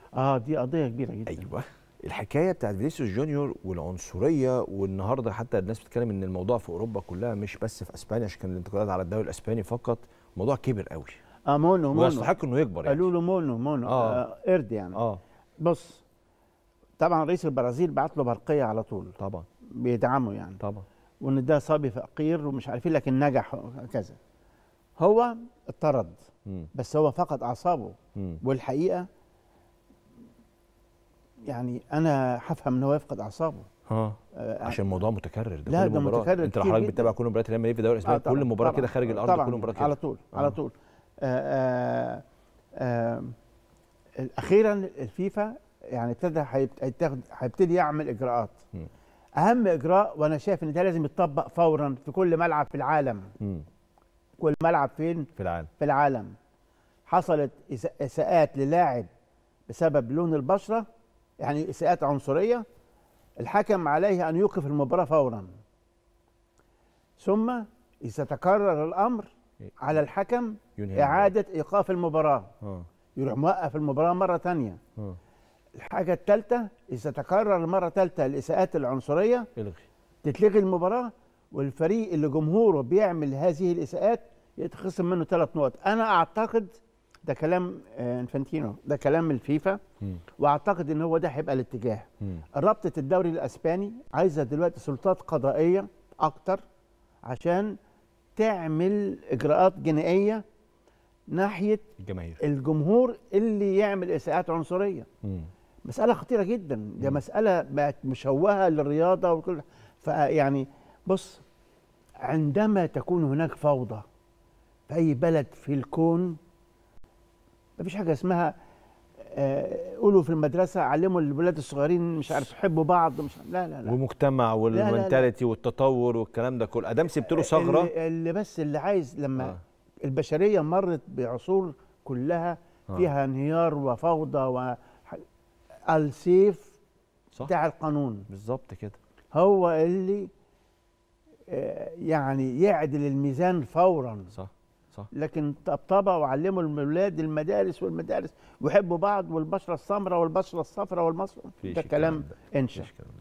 اه دي قضيه كبيره جدا ايوه الحكايه بتاعت فينيسيوس جونيور والعنصريه والنهارده حتى الناس بتتكلم ان الموضوع في اوروبا كلها مش بس في اسبانيا عشان كان الانتقادات على الدوري الاسباني فقط الموضوع كبر قوي اه مونو مونو ويستحق انه يكبر يعني قالوا له مونو مونو آه. آه. قرد يعني اه بص طبعا رئيس البرازيل بعت له برقيه على طول طبعا بيدعمه يعني طبعا وان ده صبي فقير ومش عارفين لكن نجح كذا هو اطرد مم. بس هو فقد اعصابه مم. والحقيقه يعني انا هفهم ان هو يفقد اعصابه ها آه، عشان الموضوع متكرر ده لا، كل ده مباراه متكرر انت لو كتير حضرتك جدا. بتتابع كل مباريات ريال مدريد في الدوري آه الاسباني طبعاً، كل مباراه طبعاً، كده خارج الارض طبعاً، كل مباراه كده على طول آه. على طول آه آه آه اخيرا الفيفا يعني ابتدى هيبت- هيتاخد- هيبتدي يعمل اجراءات مم. اهم اجراء وانا شايف ان ده لازم يتطبق فورا في كل ملعب في العالم مم. كل ملعب فين في العالم في العالم حصلت إس- اساءات للاعب بسبب لون البشره يعني اساءات عنصريه الحكم عليه ان يوقف المباراه فورا ثم اذا تكرر الامر على الحكم ينهي اعاده ايقاف المباراه اه يروح موقف المباراه مره ثانيه اه الحاجه الثالثه اذا تكرر مره ثالثه الاساءات العنصريه الغي تتلغي المباراه والفريق اللي جمهوره بيعمل هذه الاساءات يتخصم منه ثلاث نقط انا اعتقد ده كلام آه، انفانتينو ده كلام الفيفا مم. واعتقد ان هو ده هيبقى الاتجاه مم. رابطه الدوري الاسباني عايزه دلوقتي سلطات قضائيه اكتر عشان تعمل اجراءات جنائيه ناحيه الجماهير الجمهور اللي يعمل اساءات عنصريه مم. مسألة خطيرة جدا ده مسألة بقت مشوهة للرياضة وكل فيعني بص عندما تكون هناك فوضى في أي بلد في الكون مفيش حاجة اسمها آه، قولوا في المدرسة علموا الولاد الصغيرين مش عارف يحبوا بعض مش لا لا لا والمجتمع لا. والمنتاليتي والتطور والكلام ده كله ادام سبت له ثغره اللي, اللي بس اللي عايز لما آه. آه. البشرية مرت بعصور كلها آه. فيها انهيار وفوضى و السيف صح بتاع القانون بالظبط كده هو اللي آه، يعني يعدل الميزان فورا صح صح لكن طبطبه وعلموا الاولاد المدارس والمدارس ويحبوا بعض والبشره السمراء والبشره الصفراء والمصر مفيش ده الكلام كلام ده. انشا مفيش الكلام ده.